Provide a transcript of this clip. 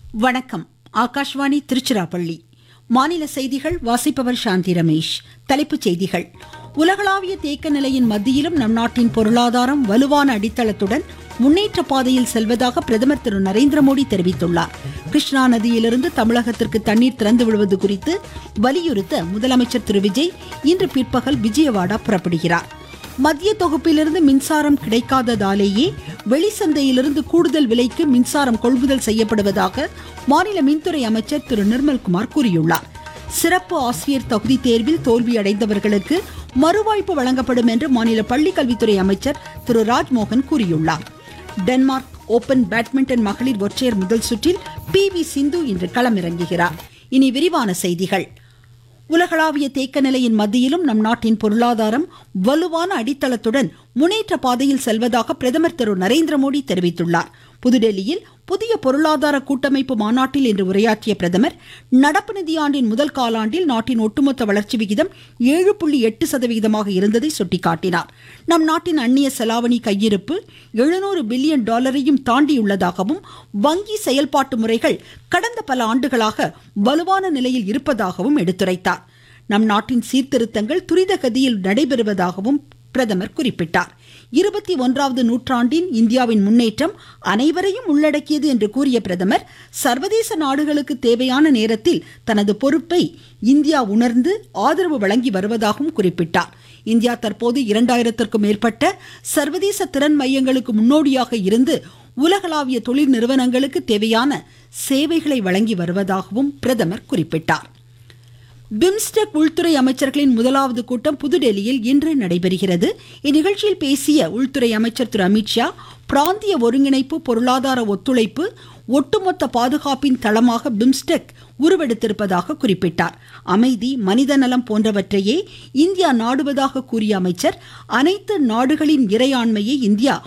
வணக்கம் ஆகாஷ்வாணி திருச்சிராப்பள்ளி மாநில செய்திகள் வாசிப்பவர் சாந்தி ரமேஷ் தலைப்புச் செய்திகள் உலகளாவிய தேக்க நிலையின் மத்தியிலும் நம் நாட்டின் பொருளாதாரம் வலுவான அடித்தளத்துடன் முன்னேற்ற பாதையில் செல்வதாக பிரதமர் திரு நரேந்திர மோடி தெரிவித்துள்ளார் கிருஷ்ணா நதியிலிருந்து தமிழகத்திற்கு தண்ணீர் திறந்து விடுவது குறித்து வலியுறுத்த முதலமைச்சர் திரு விஜய் இன்று பிற்பகல் விஜயவாடா புறப்படுகிறார் மத்திய தொகுப்பிலிருந்து மின்சாரம் கிடைக்காததாலேயே வெளிச்சந்தையிலிருந்து கூடுதல் விலைக்கு மின்சாரம் கொள்முதல் செய்யப்படுவதாக மாநில மின்துறை அமைச்சர் திரு நிர்மல்குமார் கூறியுள்ளார் சிறப்பு ஆசிரியர் தகுதி தேர்வில் தோல்வி அடைந்தவர்களுக்கு மறுவாய்ப்பு வழங்கப்படும் என்று மாநில பள்ளிக்கல்வித்துறை அமைச்சர் திரு ராஜ்மோகன் கூறியுள்ளார் டென்மார்க் ஓபன் பேட்மிண்டன் மகளிர் ஒற்றையர் முதல் சுற்றில் பி வி சிந்து இன்று களமிறங்குகிறார் இனி விரிவான செய்திகள் உலகளாவிய தேக்க நிலையின் மத்தியிலும் நம் நாட்டின் பொருளாதாரம் வலுவான அடித்தளத்துடன் முன்னேற்ற பாதையில் செல்வதாக பிரதமர் திரு நரேந்திர மோடி தெரிவித்துள்ளார் புதுடெல்லியில் புதிய பொருளாதார கூட்டமைப்பு மாநாட்டில் இன்று உரையாற்றிய பிரதமர் நடப்பு நிதியாண்டின் முதல் காலாண்டில் நாட்டின் ஒட்டுமொத்த வளர்ச்சி விகிதம் ஏழு புள்ளி எட்டு சதவிகிதமாக இருந்ததை சுட்டிக்காட்டினார் நம் நாட்டின் அந்நிய செலாவணி கையிருப்பு எழுநூறு பில்லியன் டாலரையும் தாண்டியுள்ளதாகவும் வங்கி செயல்பாட்டு முறைகள் கடந்த பல ஆண்டுகளாக வலுவான நிலையில் இருப்பதாகவும் எடுத்துரைத்தார் நம் நாட்டின் சீர்திருத்தங்கள் துரித கதியில் நடைபெறுவதாகவும் பிரதமர் குறிப்பிட்டார் இருபத்தி ஒன்றாவது நூற்றாண்டின் இந்தியாவின் முன்னேற்றம் அனைவரையும் உள்ளடக்கியது என்று கூறிய பிரதமர் சர்வதேச நாடுகளுக்கு தேவையான நேரத்தில் தனது பொறுப்பை இந்தியா உணர்ந்து ஆதரவு வழங்கி வருவதாகவும் குறிப்பிட்டார் இந்தியா தற்போது இரண்டாயிரத்திற்கும் மேற்பட்ட சர்வதேச திறன் மையங்களுக்கு முன்னோடியாக இருந்து உலகளாவிய தொழில் நிறுவனங்களுக்கு தேவையான சேவைகளை வழங்கி வருவதாகவும் பிரதமர் குறிப்பிட்டார் பிம்ஸ்டெக் உள்துறை அமைச்சர்களின் முதலாவது கூட்டம் புதுடெல்லியில் இன்று நடைபெறுகிறது இந்நிகழ்ச்சியில் பேசிய உள்துறை அமைச்சர் திரு அமித்ஷா பிராந்திய ஒருங்கிணைப்பு பொருளாதார ஒத்துழைப்பு ஒட்டுமொத்த பாதுகாப்பின் தளமாக பிம்ஸ்டெக் உருவெடுத்திருப்பதாக குறிப்பிட்டார் அமைதி மனித நலம் போன்றவற்றையே இந்தியா நாடுவதாக கூறிய அமைச்சர் அனைத்து நாடுகளின் இறையாண்மையை இந்தியா